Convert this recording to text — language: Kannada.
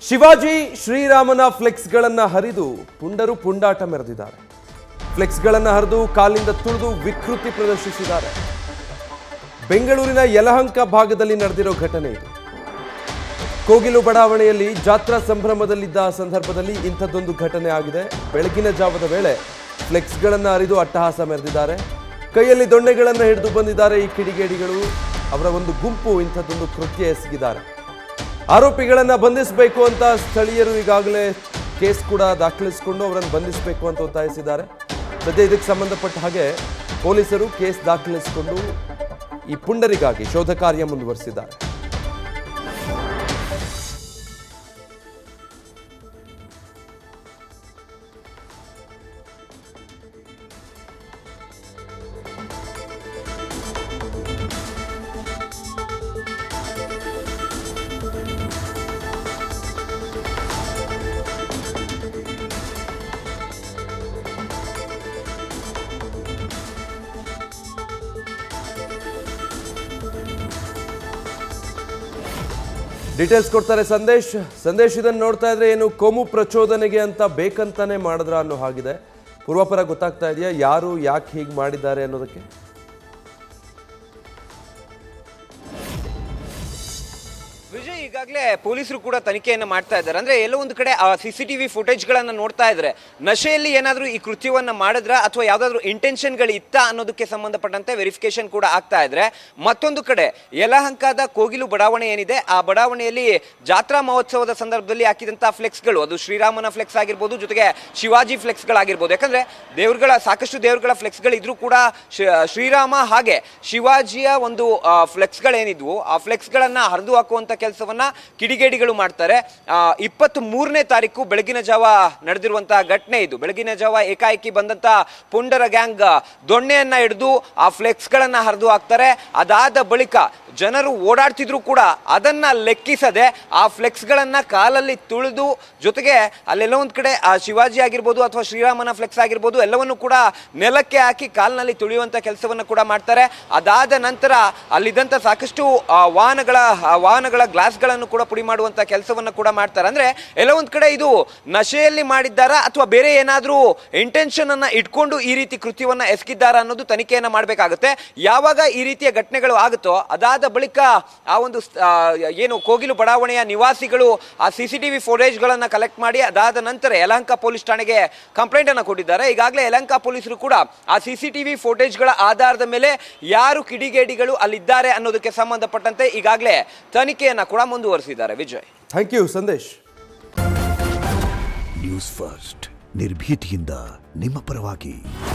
ಶಿವಾಜಿ ಶ್ರೀರಾಮನ ಫ್ಲೆಕ್ಸ್ಗಳನ್ನ ಹರಿದು ಪುಂಡರು ಪುಂಡಾಟ ಮೆರೆದಿದ್ದಾರೆ ಫ್ಲೆಕ್ಸ್ಗಳನ್ನ ಹರಿದು ಕಾಲಿಂದ ತುಳಿದು ವಿಕೃತಿ ಪ್ರದರ್ಶಿಸಿದ್ದಾರೆ ಬೆಂಗಳೂರಿನ ಯಲಹಂಕ ಭಾಗದಲ್ಲಿ ನಡೆದಿರೋ ಘಟನೆ ಇದು ಕೋಗಿಲು ಬಡಾವಣೆಯಲ್ಲಿ ಜಾತ್ರಾ ಸಂಭ್ರಮದಲ್ಲಿದ್ದ ಸಂದರ್ಭದಲ್ಲಿ ಇಂಥದ್ದೊಂದು ಘಟನೆ ಆಗಿದೆ ಬೆಳಗಿನ ಜಾವದ ವೇಳೆ ಫ್ಲೆಕ್ಸ್ಗಳನ್ನು ಅರಿದು ಅಟ್ಟಹಾಸ ಮೆರೆದಿದ್ದಾರೆ ಕೈಯಲ್ಲಿ ದೊಣ್ಣೆಗಳನ್ನು ಹಿಡಿದು ಬಂದಿದ್ದಾರೆ ಈ ಕಿಡಿಗೇಡಿಗಳು ಅವರ ಒಂದು ಗುಂಪು ಇಂಥದ್ದೊಂದು ಕೃತ್ಯ ಎಸಗಿದ್ದಾರೆ ಆರೋಪಿಗಳನ್ನ ಬಂಧಿಸಬೇಕು ಅಂತ ಸ್ಥಳೀಯರು ಈಗಾಗಲೇ ಕೇಸ್ ಕೂಡ ದಾಖಲಿಸಿಕೊಂಡು ಅವರನ್ನು ಬಂಧಿಸಬೇಕು ಅಂತ ಒತ್ತಾಯಿಸಿದ್ದಾರೆ ಸದ್ಯ ಇದಕ್ಕೆ ಸಂಬಂಧಪಟ್ಟ ಹಾಗೆ ಪೊಲೀಸರು ಕೇಸ್ ದಾಖಲಿಸಿಕೊಂಡು ಈ ಪುಂಡರಿಗಾಗಿ ಶೋಧ ಕಾರ್ಯ ಮುಂದುವರಿಸಿದ್ದಾರೆ ಡೀಟೇಲ್ಸ್ ಕೊಡ್ತಾರೆ ಸಂದೇಶ್ ಸಂದೇಶ್ ಇದನ್ನು ನೋಡ್ತಾ ಇದ್ರೆ ಏನು ಕೋಮು ಪ್ರಚೋದನೆಗೆ ಅಂತ ಬೇಕಂತಾನೆ ಮಾಡಿದ್ರ ಅನ್ನೋ ಹಾಗಿದೆ ಪೂರ್ವಾಪರ ಗೊತ್ತಾಗ್ತಾ ಇದೆಯಾ ಯಾರು ಯಾಕೆ ಹೀಗೆ ಮಾಡಿದ್ದಾರೆ ಅನ್ನೋದಕ್ಕೆ ವಿಜಯ್ ಈಗಾಗಲೇ ಪೊಲೀಸರು ಕೂಡ ತನಿಖೆಯನ್ನು ಮಾಡ್ತಾ ಇದ್ದಾರೆ ಅಂದ್ರೆ ಎಲ್ಲೋ ಒಂದು ಕಡೆ ಆ ಸಿ ಸಿ ಟಿವಿ ಫುಟೇಜ್ಗಳನ್ನು ನೋಡ್ತಾ ಇದ್ರೆ ನಶೆಯಲ್ಲಿ ಏನಾದರೂ ಈ ಕೃತ್ಯವನ್ನ ಮಾಡಿದ್ರ ಅಥವಾ ಯಾವ್ದಾದ್ರು ಇಂಟೆನ್ಷನ್ಗಳು ಇತ್ತ ಅನ್ನೋದಕ್ಕೆ ಸಂಬಂಧಪಟ್ಟಂತೆ ವೆರಿಫಿಕೇಶನ್ ಕೂಡ ಆಗ್ತಾ ಇದ್ರೆ ಮತ್ತೊಂದು ಕಡೆ ಯಲಹಂಕದ ಕೋಗಿಲು ಬಡಾವಣೆ ಏನಿದೆ ಆ ಬಡಾವಣೆಯಲ್ಲಿ ಜಾತ್ರಾ ಮಹೋತ್ಸವದ ಸಂದರ್ಭದಲ್ಲಿ ಹಾಕಿದಂತಹ ಫ್ಲೆಕ್ಸ್ಗಳು ಅದು ಶ್ರೀರಾಮನ ಫ್ಲೆಕ್ಸ್ ಆಗಿರ್ಬೋದು ಜೊತೆಗೆ ಶಿವಾಜಿ ಫ್ಲೆಕ್ಸ್ಗಳಾಗಿರ್ಬೋದು ಯಾಕಂದ್ರೆ ದೇವ್ರಗಳ ಸಾಕಷ್ಟು ದೇವ್ರಗಳ ಫ್ಲೆಕ್ಸ್ಗಳು ಇದ್ರೂ ಕೂಡ ಶ್ರೀ- ಶ್ರೀರಾಮ ಹಾಗೆ ಶಿವಾಜಿಯ ಒಂದು ಫ್ಲೆಕ್ಸ್ಗಳೇನಿದ್ವು ಆ ಫ್ಲೆಕ್ಸ್ಗಳನ್ನ ಹರಿದು ಹಾಕುವಂತ ಕೆಲಸವನ್ನ ಕಿಡಿಗೇಡಿಗಳು ಮಾಡ್ತಾರೆ ಇಪ್ಪತ್ತ್ ಮೂರನೇ ತಾರೀಕು ಬೆಳಗಿನ ಜಾವ ನಡೆದಿರುವಂತಹ ಘಟನೆ ಇದು ಬೆಳಗಿನ ಜಾವ ಏಕಾಏಕಿ ಬಂದಂತ ಪುಂಡರ ಗ್ಯಾಂಗ್ ದೊಣ್ಣೆಯನ್ನ ಹಿಡಿದು ಆ ಫ್ಲೆಕ್ಸ್ಗಳನ್ನ ಹರಿದು ಹಾಕ್ತಾರೆ ಅದಾದ ಬಳಿಕ ಜನರು ಓಡಾಡ್ತಿದ್ರು ಕೂಡ ಅದನ್ನ ಲೆಕ್ಕಿಸದೆ ಆ ಫ್ಲೆಕ್ಸ್ಗಳನ್ನ ಕಾಲಲ್ಲಿ ತುಳಿದು ಜೊತೆಗೆ ಅಲ್ಲೆಲ್ಲ ಒಂದ್ ಕಡೆ ಆ ಶಿವಾಜಿ ಆಗಿರ್ಬೋದು ಅಥವಾ ಶ್ರೀರಾಮನ ಫ್ಲೆಕ್ಸ್ ಆಗಿರ್ಬೋದು ಎಲ್ಲವನ್ನು ಕೂಡ ನೆಲಕ್ಕೆ ಹಾಕಿ ಕಾಲ್ನಲ್ಲಿ ತುಳಿಯುವಂತ ಕೆಲಸವನ್ನು ಕೂಡ ಮಾಡ್ತಾರೆ ಅದಾದ ನಂತರ ಅಲ್ಲಿದ್ದಂಥ ಸಾಕಷ್ಟು ಆ, ವಾಹನಗಳ ಆ, ವಾಹನಗಳ ಗ್ಲಾಸ್ಗಳನ್ನು ಕೂಡ ಪುಡಿ ಮಾಡುವಂತ ಕೆಲಸವನ್ನ ಕೂಡ ಮಾಡ್ತಾರೆ ಅಂದ್ರೆ ಎಲ್ಲ ಒಂದ್ ಕಡೆ ಇದು ನಶೆಯಲ್ಲಿ ಮಾಡಿದ್ದಾರಾ ಅಥವಾ ಬೇರೆ ಏನಾದರೂ ಇಂಟೆನ್ಷನ್ ಅನ್ನ ಇಟ್ಕೊಂಡು ಈ ರೀತಿ ಕೃತ್ಯವನ್ನ ಎಸಗಿದ್ದಾರಾ ಅನ್ನೋದು ತನಿಖೆಯನ್ನ ಮಾಡಬೇಕಾಗುತ್ತೆ ಯಾವಾಗ ಈ ರೀತಿಯ ಘಟನೆಗಳು ಆಗುತ್ತೋ ಅದಾದ ಬಳಿಕ ಆ ಒಂದು ಸ್- ಆ, ಏನು ಕೋಗಿಲು ಬಡಾವಣೆಯ ನಿವಾಸಿಗಳು ಆ ಸಿ ಸಿ ಟಿವಿ ಫೋಟೇಜ್ಗಳನ್ನ ಕಲೆಕ್ಟ್ ಮಾಡಿ ಅದಾದ ನಂತರ ಯಲಹಂಕ ಪೊಲೀಸ್ ಠಾಣೆಗೆ ಕಂಪ್ಲೇಂಟ್ ಅನ್ನ ಕೊಟ್ಟಿದ್ದಾರೆ ಈಗಾಗಲೇ ಯಲಹಂಕ ಪೊಲೀಸರು ಕೂಡ ಆ ಸಿ ಸಿ ಟಿವಿ ಫೋಟೇಜ್ಗಳ ಆಧಾರದ ಮೇಲೆ ಯಾರು ಕಿಡಿಗೇಡಿಗಳು ಅಲ್ಲಿದ್ದಾರೆ ಅನ್ನೋದಕ್ಕೆ ಸಂಬಂಧಪಟ್ಟಂತೆ ಈಗಾಗಲೇ ತನಿಖೆಯನ್ನ ಕೂಡ ಮುಂದುವರಿಸಿದ್ದಾರೆ Vijay thank you Sandesh News First ನಿರ್ಭೀತಿಯಿಂದ ನಿಮ್ಮ ಪರವಾಗಿ